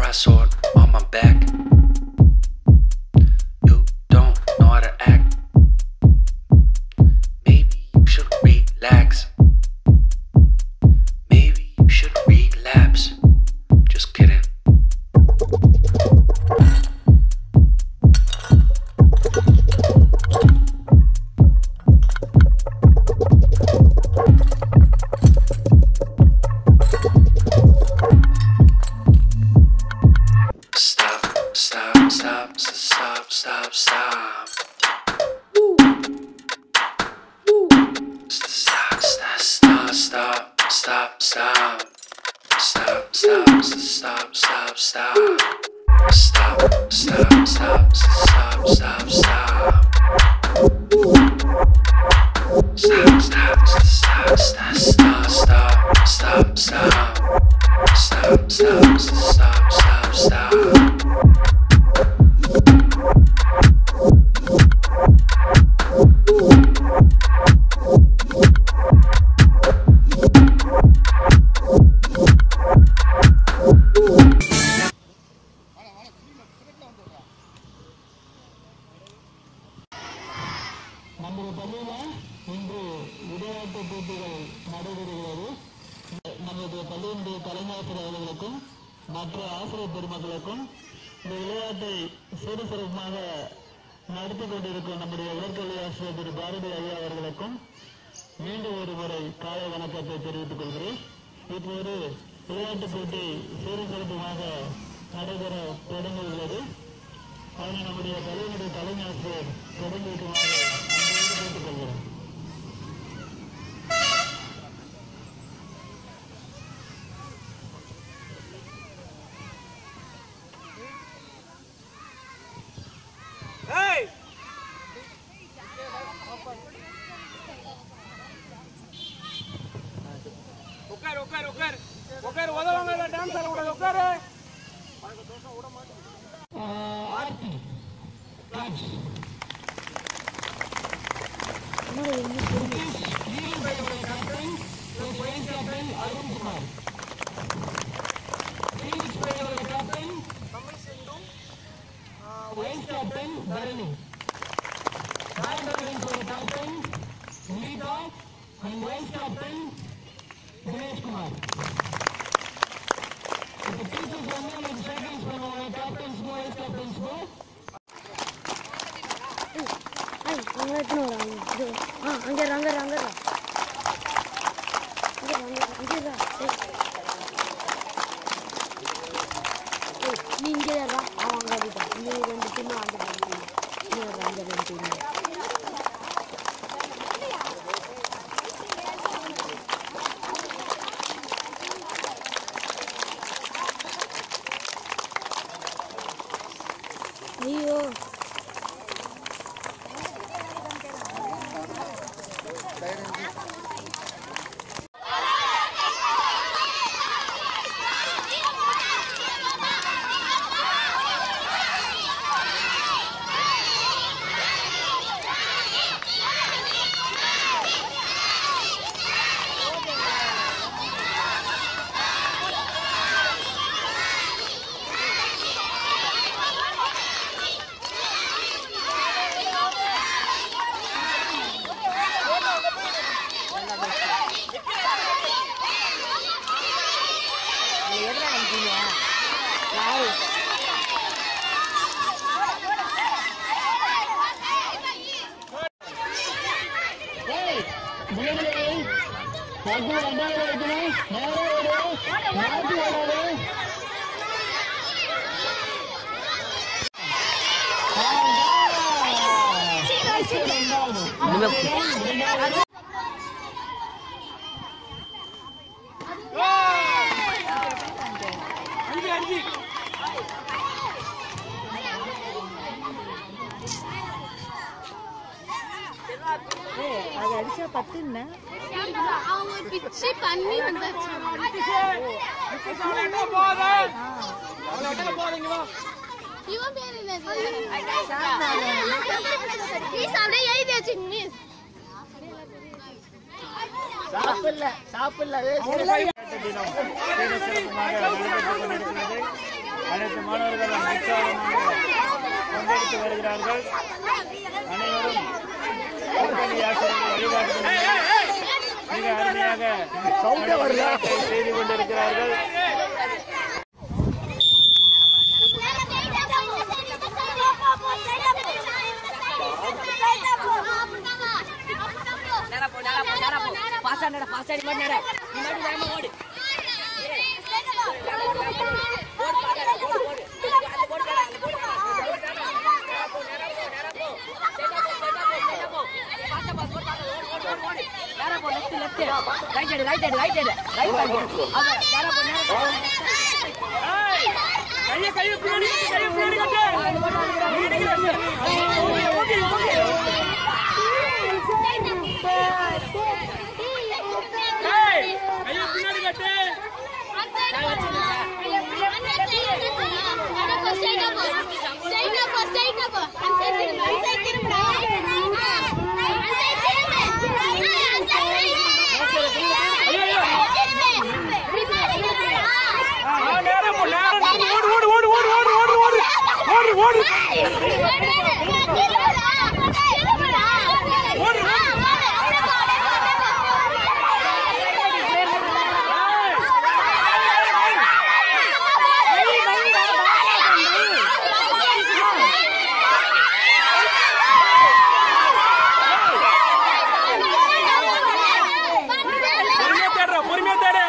brass sword on my back. You don't know how to act. Maybe you should relax. Maybe you should relapse. Just kidding. Stop, stop, stop, stop, stop, stop. Woo. Woo. Stop, stop, stop, stop, stop, stop. Stop, stop, stop, stop, stop. Stop, stop, stop, stop, stop, stop. Stop, stop, stop, stop, stop, stop, stop, stop. Stop, stop, stop, stop, stop. நம்முடைய பள்ளியில இன்று விளையாட்டு போட்டிகள் நடைபெறுகிறது நமது பள்ளியினுடைய தலைமையாசிரியர் அவர்களுக்கும் மற்ற ஆசிரியர் பெருமக்களுக்கும் இந்த விளையாட்டை சிறு சிறப்பாக நடத்தி கொண்டிருக்கும் நம்முடைய உயர்கல்வி ஆசிரியர் திரு பாரதி ஐயா அவர்களுக்கும் மீண்டும் ஒரு முறை காலை வணக்கத்தை தெரிவித்துக் கொள்கிறேன் இப்போது விளையாட்டுப் போட்டி சிறு சிறப்புமாக நடைபெற தொடங்கியுள்ளது அதனை நம்முடைய பள்ளியினுடைய தலைமை ஆசிரியர் தொடங்கி வைக்குமாறு அன்போடு கேட்டுக்கொள்கிறோம் உட்காரு உட்காரு உட்காரு உட்காரு உதவாங்க டான்ஸ் ஆடக்கூடாது உட்காரு ஆர்த்தி ராஜ் அருண்குமார் ஃபீனிக்ஸ் பையனோட கேப்டன் வைஸ் கேப்டன் பரணி பாரதவியன்ஸோட captain Geetha and vice captain Dineshkumar இப்போ டீச்சர்ஸ் வந்து உங்களுக்கு செகண்ட்ஸ் பண்ணுவாங்க கேப்டன்ஸ்க்கு வைஸ் கேப்டன்ஸ்க்கு ஐய், அங்க எத்தனை வராங்க? இது, ஆ, அங்க இரு, அங்க இரு, அங்க இரு. அங்க இரு, அங்க இரு, அங்க இரு. ஏய். ஏய், நீ இங்கே இருடா. அவன் அங்க இருக்கான். நீ ரெண்டு team உம் அங்க ரெண்டு team. நீ ஒரு அங்க ரெண்டு team. ஐயோ முன்னாடி பத்து ரெண்டாவது வைக்கணும் நேரம் மாற்றி ஓடாது அஞ்சு அஞ்சு அது அடிச்சா பத்துன்னு அவங்க பிச்சு பண்ணி வந்தாச்சு என்ன போதா அவ்வளோ இடத்துல போறீங்களா இவன் பேர் என்னது மிஸ் அப்படியே எழுதியாச்சு மிஸ் சாப்பிடல சாப்பிடல விளையாட்டு தினம் சீர சிறப்புமாக நடைபெற்றுக் கொண்டிருக்கிறது அனைத்து மாணவர்களும் உற்சாகமாக பங்கெடுத்து வருகிறார்கள் அனைவரும் கூட்டணி ஆசிரியர்கள் வழிகாட்டுதல் மிக அருமையாக விளையாட்டை செய்து கொண்டிருக்கிறார்கள் கையை கையை பின்னாடி கட்டு, கையை பின்னாடி கட்டு. நீ இடிக்கிற. Okay, okay, okay. ஏய், கையை பின்னாடி கட்டு. ஆ, நேரா போ, நேரா போ. ஓடு, ஓடு, ஓடு, ஓடு, ஓடு, ஓடு, ஓடு. ஓடு, ஓடு. பொறுமையா தேடுறா, பொறுமையா தேடு.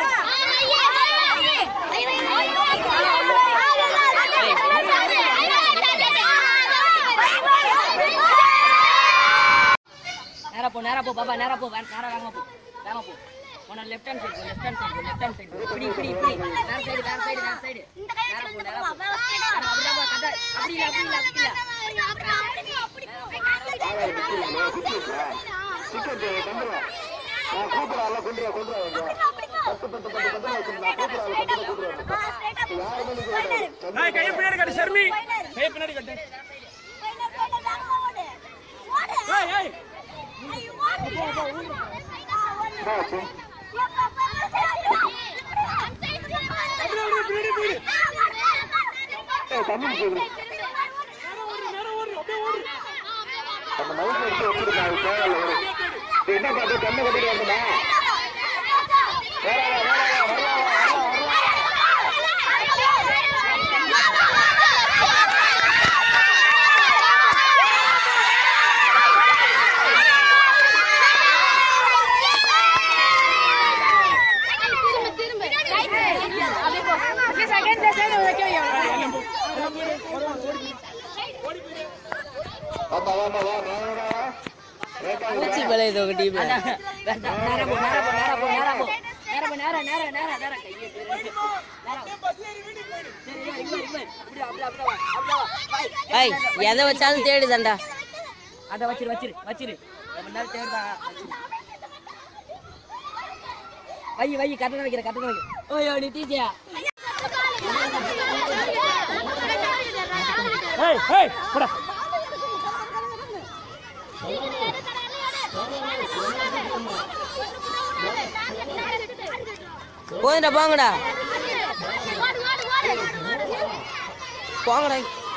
நேரா போ நேரா போ பாப்பா நேரா போ வே- நேரா வேகமா போ வேகமா போ உன left hand side left hand side left hand side இப்படி இப்படி இப்படி வேற சைடு வேற சைடு வேற சைடு நேரா போ நேரா போ அப்படியே போ கட்ட அப்படி இல்ல அப்படி இல்ல அப்படி இல்ல ஏய், கையை பின்னாடி கட்டு, ஷர்மி. கையை பின்னாடி கட்டு. ஏய், ஏய். அப்படியே, அப்படியே, பின்னாடி போயிடு. நேரா ஓடு, அப்படியே ஓடு. பூச்சி பழையது ஒரு டீம் நேரா போ நேரா போ நேரா போ நேரா போ நேரா போ நேரா நேரா நேரா நேரா கையை நேரா சரி இவன் இவன் இவன் இப்படி அப்படி அப்படி வா அப்படி வா வை. ஏய் எதை வச்சாலும் தேடுதாண்டா அத வச்சிரு வச்சிரு வச்சிரு ரொம்ப நேரம் தேடுதா வச்சிரு. வை வை கட்டணம் வைக்கிற கட்டணம் வைக்கிற ஓயோ நித்திஜா ஏய், ஏய், போடா. போங்கடா போங்கடா போங்கடா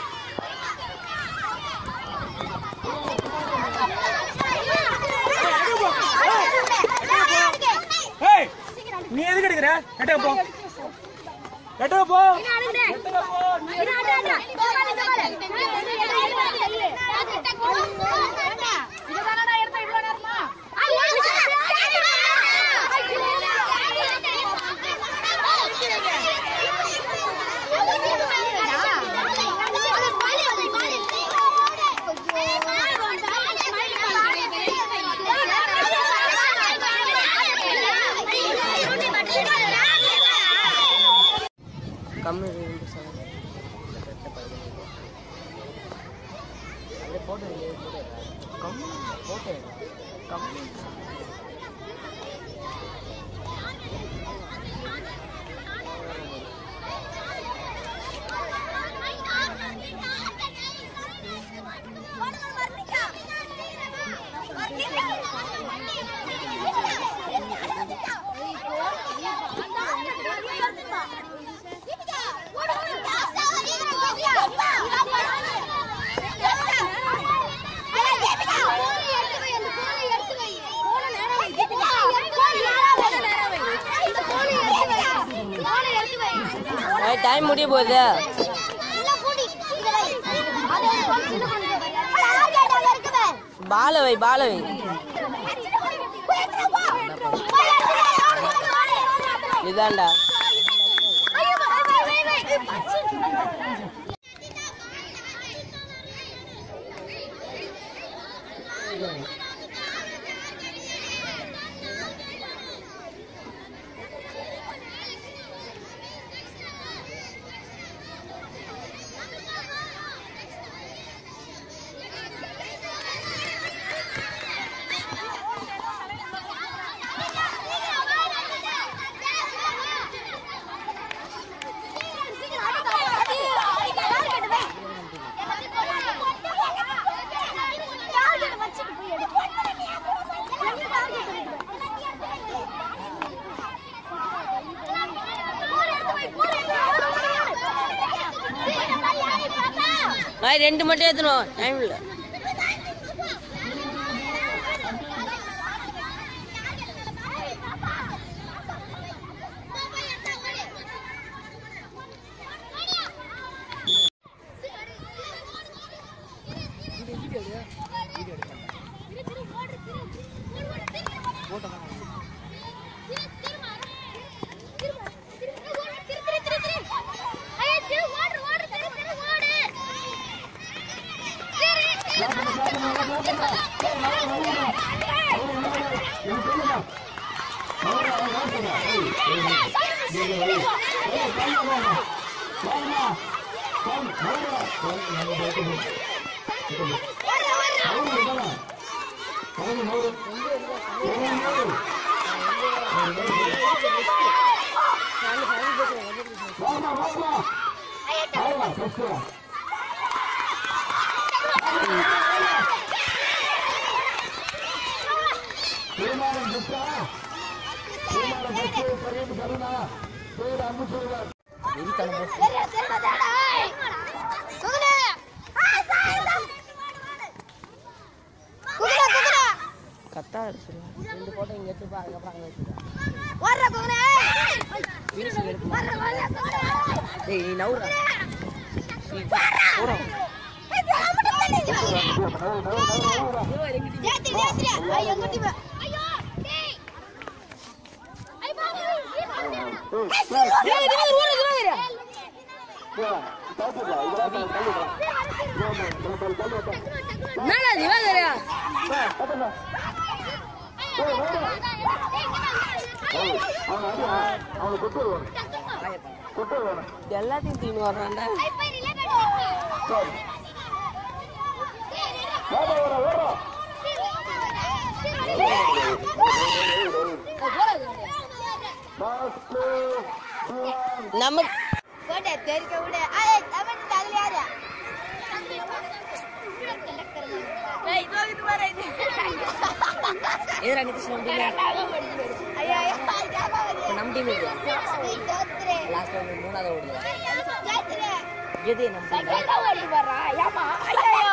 ஏய், நீ எதுக்கு எடுக்கிற எட்ட போ எட்ட போ எட்ட போ கம்மி ரெண்டு சார் போட்டோ கம்மி போட்டோ கம்மி What டைம் முடிய போகுது பால வை பால வை இதாண்டா நான் ரெண்டு மட்டும் ஏத்தணும் டைம் இல்ல கத்தா சொல்லுவேன் ரெண்டு போட்டோ இங்க எடுத்துப்பா அதுக்கப்புறம் அங்க வச்சுப்பா வீடியோ எடுக்குமா டேய் நீ நவுறா போறோம் என்னடா திவாகரா எல்லாத்தையும் தீனு வர்றான்டா நம்ம தெரிக்க விட ஐய் அவன் அதுல யாரு ஏய் இதோ இது வர இது எதிரா நிதிஷ் நம்ம டீம் ஐயா ஐயா ஜாபா இப்போ நம்ம டீம் இது நீ தோத்துறே லாஸ்ட் டைம் மூணாவது ஓடுது ஜெயித்துறே எது நம்ம team? சைக்கிள் ஓடி வரா ஏமா ஐயோ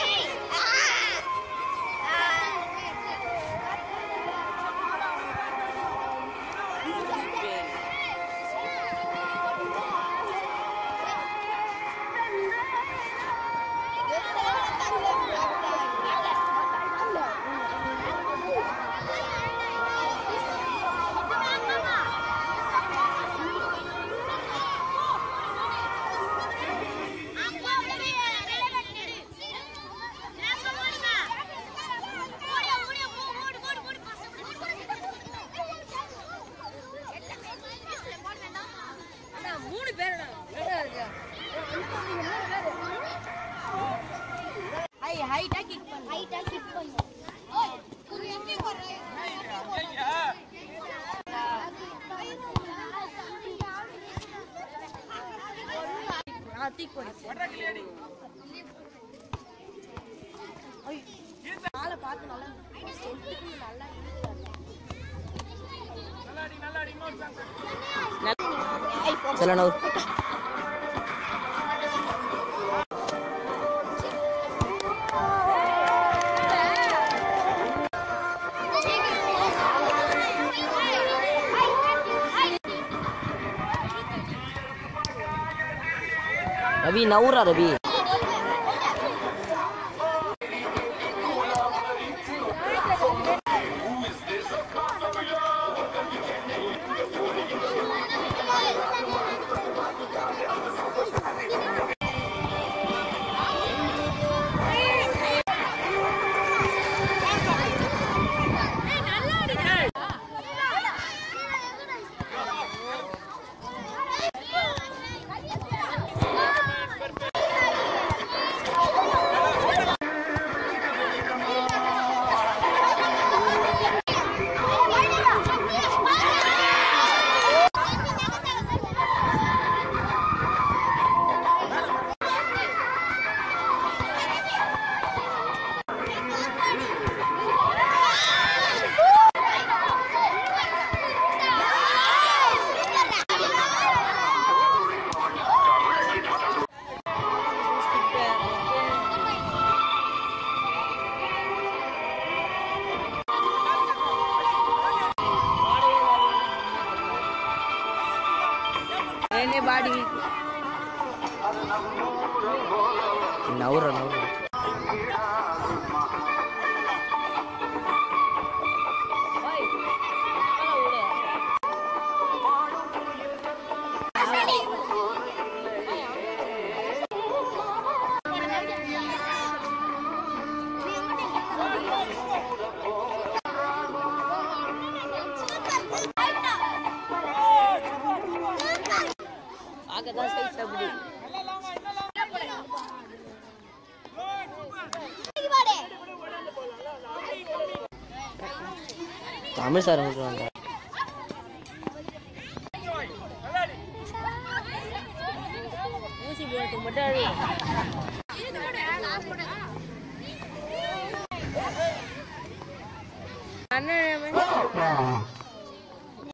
மூணு பேருடா ஹை ஹைட்டா கிக் பண்ணு ஹைட்டா கிக் பண்ணு ஓய் குரு எங்க போற சொல்ல நவு ரவி நவுரா ரவி பாடி நவுற நவுற பார்க்கதான் சைஸ் அப்படி தமிழ் சார் வந்துருவாங்க ஊசி போடுறதுக்கு மட்டும் அது அண்ணன்